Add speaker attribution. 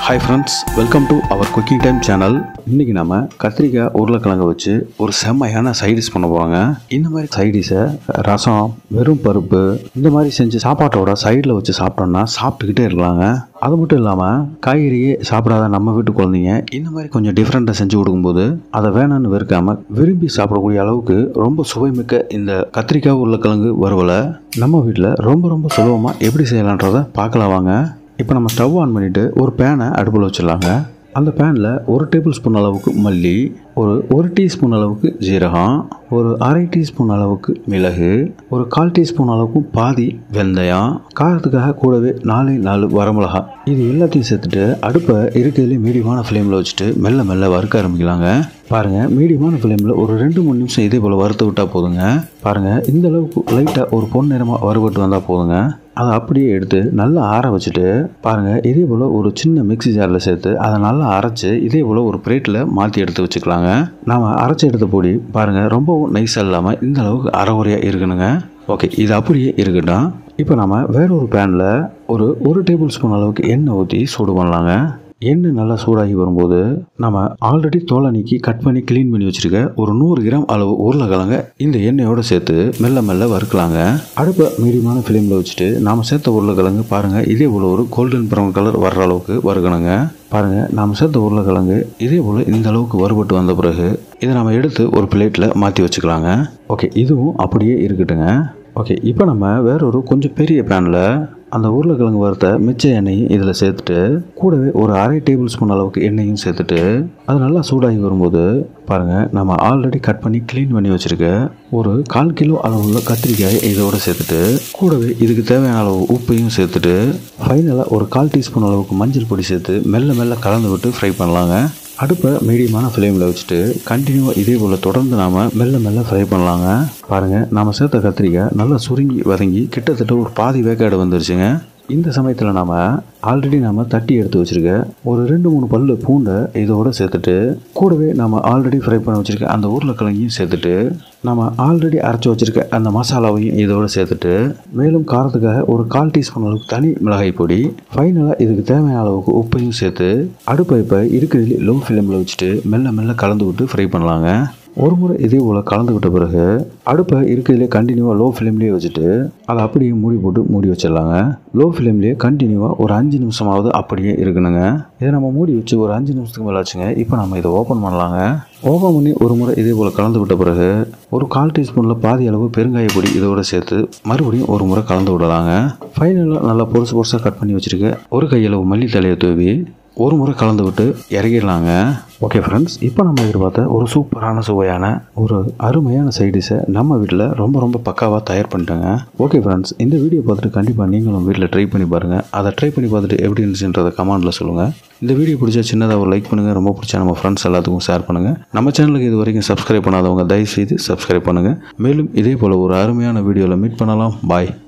Speaker 1: hi friends welcome to our cooking time channel இன்றைக்கி நம்ம கத்திரிக்காய் உருளைக்கிழங்கு வச்சு ஒரு செம்மையான சைடிஷ் பண்ண போகிறாங்க இந்த மாதிரி சைடிஷை ரசம் வெறும் பருப்பு இந்த மாதிரி செஞ்சு சாப்பாட்டோட சைடில் வச்சு சாப்பிட்டோம்னா சாப்பிட்டுக்கிட்டே இருக்கலாங்க அது மட்டும் இல்லாமல் காய்கறியே சாப்பிடாத நம்ம வீட்டு குழந்தைங்க இந்த மாதிரி கொஞ்சம் டிஃப்ரெண்ட்டாக செஞ்சு கொடுக்கும்போது அதை வேணான்னு வெறுக்காமல் விரும்பி சாப்பிடக்கூடிய அளவுக்கு ரொம்ப சுவைமிக்க இந்த கத்திரிக்காய் உருளைக்கிழங்கு வறுவலை நம்ம வீட்டில் ரொம்ப ரொம்ப சுலபமாக எப்படி செய்யலான்றதை பார்க்கலாம் வாங்க இப்போ நம்ம ஸ்டவ் ஆன் பண்ணிவிட்டு ஒரு பேனை அடுப்பில் வச்சிடலாங்க அந்த பேனில் ஒரு டேபிள் ஸ்பூன் அளவுக்கு மல்லி ஒரு ஒரு டீஸ்பூன் அளவுக்கு ஜீரகம் ஒரு அரை டீஸ்பூன் அளவுக்கு மிளகு ஒரு கால் டீஸ்பூன் அளவுக்கு பாதி வெந்தயம் காரத்துக்காக கூடவே நாலே நாலு வரமிளகா இது எல்லாத்தையும் சேர்த்துட்டு அடுப்பை இருக்கிறதுலே மீடியமான ஃப்ளேமில் வச்சுட்டு மெல்ல மெல்ல வறுக்க ஆரம்பிக்கலாங்க பாருங்கள் மீடியமான ஃப்ளேமில் ஒரு ரெண்டு மூணு நிமிஷம் இதே போல் வறுத்து விட்டால் போதுங்க பாருங்கள் இந்த அளவுக்கு லைட்டாக ஒரு பொன் நிறமாக வறுபட்டு வந்தால் போதுங்க அதை அப்படியே எடுத்து நல்லா ஆற வச்சுட்டு பாருங்கள் இதே போல் ஒரு சின்ன மிக்ஸி ஜாரில் சேர்த்து அதை நல்லா அரைச்சி இதே போல் ஒரு பிளேட்டில் மாற்றி எடுத்து வச்சுக்கலாங்க நாம் அரைச்சி எடுத்த பொடி பாருங்கள் ரொம்பவும் நைஸாக இல்லாமல் இந்த அளவுக்கு அரைகுறையாக இருக்கணுங்க ஓகே இது அப்படியே இருக்கட்டும் இப்போ நம்ம வேற ஒரு பேனில் ஒரு ஒரு டேபிள் ஸ்பூன் அளவுக்கு எண்ணெய் ஊற்றி சூடு பண்ணலாங்க எண்ணெய் நல்லா சூடாகி வரும்போது நம்ம ஆல்ரெடி தோலை நீக்கி கட் பண்ணி க்ளீன் பண்ணி வச்சுருக்க ஒரு நூறு கிராம் அளவு உருளைக்கிழங்க இந்த எண்ணெயோடு சேர்த்து மெல்ல மெல்ல வறுக்கலாங்க அடுப்பை மீடியமான ஃப்ளேமில் வச்சுட்டு நாம் சேர்த்த உருளைக்கிழங்கு பாருங்கள் இதே போல் ஒரு கோல்டன் ப்ரௌன் கலர் வர்ற அளவுக்கு வறுக்கணுங்க பாருங்கள் நாம் சேர்த்த உருளைக்கிழங்கு இதே போல் இந்த அளவுக்கு வறுபட்டு வந்த பிறகு இதை நம்ம எடுத்து ஒரு பிளேட்டில் மாற்றி வச்சுக்கலாங்க ஓகே இதுவும் அப்படியே இருக்கட்டுங்க ஓகே இப்போ நம்ம வேற ஒரு கொஞ்சம் பெரிய பேனில் அந்த உருளைக்கிழங்கு வறுத்த மிச்ச எண்ணெயும் இதில் சேர்த்துட்டு கூடவே ஒரு அரை டேபிள் ஸ்பூன் அளவுக்கு எண்ணெயும் சேர்த்துட்டு அது நல்லா சூடாகி வரும்போது பாருங்கள் நம்ம ஆல்ரெடி கட் பண்ணி க்ளீன் பண்ணி வச்சுருக்க ஒரு கால் கிலோ அளவுள்ள கத்திரிக்காய் இதோடு சேர்த்துட்டு கூடவே இதுக்கு தேவையான அளவு உப்பையும் சேர்த்துட்டு ஃபைனலாக ஒரு கால் டீஸ்பூன் அளவுக்கு மஞ்சள் பொடி சேர்த்து மெல்ல மெல்ல கலந்து விட்டு ஃப்ரை பண்ணலாங்க அடுப்பை மீடியமான ஃப்ளேமில் வச்சுட்டு கண்டினியூவாக இதே போல் தொடர்ந்து நாம் மெல்ல மெல்ல ஃப்ரை பண்ணலாங்க பாருங்கள் நாம் சேர்த்த கத்திரிக்காய் நல்லா சுருங்கி வதங்கி கிட்டத்தட்ட ஒரு பாதி வேக்காடு வந்துருச்சுங்க இந்த சமயத்தில் நாம் ஆல்ரெடி நாம் தட்டி எடுத்து வச்சுருக்க ஒரு ரெண்டு மூணு பல்லு பூண்டை இதோட சேர்த்துட்டு கூடவே நம்ம ஆல்ரெடி ஃப்ரை பண்ண வச்சுருக்க அந்த உருளைக்கிழங்கையும் சேர்த்துட்டு நம்ம ஆல்ரெடி அரைச்சி வச்சுருக்க அந்த மசாலாவையும் இதோடு சேர்த்துட்டு மேலும் காரத்துக்காக ஒரு கால் டீஸ்பூன் அளவுக்கு தனி மிளகாய் பொடி ஃபைனலாக இதுக்கு தேவையான அளவுக்கு உப்பையும் சேர்த்து அடுப்பை இப்போ இருக்கிறதுலே லோ ஃப்ளேமில் வச்சுட்டு மெல்ல மெல்ல கலந்து விட்டு ஃப்ரை பண்ணலாங்க ஒரு முறை இதே போல் கலந்துக்கிட்ட பிறகு அடுப்பை இருக்கிறதுலே கண்டினியூவாக லோ ஃப்ளேம்லேயே வச்சுட்டு அதை அப்படியே மூடி போட்டு மூடி வச்சிடலாங்க லோ ஃப்ளேம்லேயே கண்டினியூவாக ஒரு அஞ்சு நிமிஷமாவது அப்படியே இருக்கணுங்க இதை நம்ம மூடி வச்சு ஒரு அஞ்சு நிமிஷத்துக்கு மேலே ஆச்சுங்க இப்போ நம்ம இதை ஓப்பன் பண்ணலாங்க ஓப்பன் பண்ணி ஒரு முறை இதே போல் கலந்து விட்ட பிறகு ஒரு கால் டீஸ்பூனில் பாதி அளவு பெருங்காய பொடி இதோட சேர்த்து மறுபடியும் ஒரு முறை கலந்து விடலாங்க ஃபைனலாக நல்லா பொருசு பொருசாக கட் பண்ணி வச்சுருக்க ஒரு கையளவு மல்லி தலையை தூவி ஒரு முறை கலந்து விட்டு இறங்கிடலாங்க ஓகே ஃப்ரெண்ட்ஸ் இப்போ நம்ம எதிர்பார்த்த ஒரு சூப்பரான சுவையான ஒரு அருமையான சைடிஷை நம்ம வீட்டில் ரொம்ப ரொம்ப பக்காவாக தயார் பண்ணிட்டேங்க ஓகே ஃப்ரெண்ட்ஸ் இந்த வீடியோ பார்த்துட்டு கண்டிப்பாக நீங்களும் வீட்டில் ட்ரை பண்ணி பாருங்கள் அதை ட்ரை பண்ணி பார்த்துட்டு எப்படி இருந்துச்சுன்றதை கமெண்ட்டில் சொல்லுங்கள் இந்த வீடியோ பிடிச்சா சின்னதாக ஒரு லைக் பண்ணுங்கள் ரொம்ப பிடிச்சா நம்ம ஃப்ரெண்ட்ஸ் எல்லாத்துக்கும் ஷேர் பண்ணுங்கள் நம்ம சேனலுக்கு இது வரைக்கும் சப்ஸ்கிரைப் பண்ணாதவங்க தயவுசெய்து சப்ஸ்கிரைப் பண்ணுங்கள் மேலும் இதே போல் ஒரு அருமையான வீடியோவில் மீட் பண்ணலாம் பாய்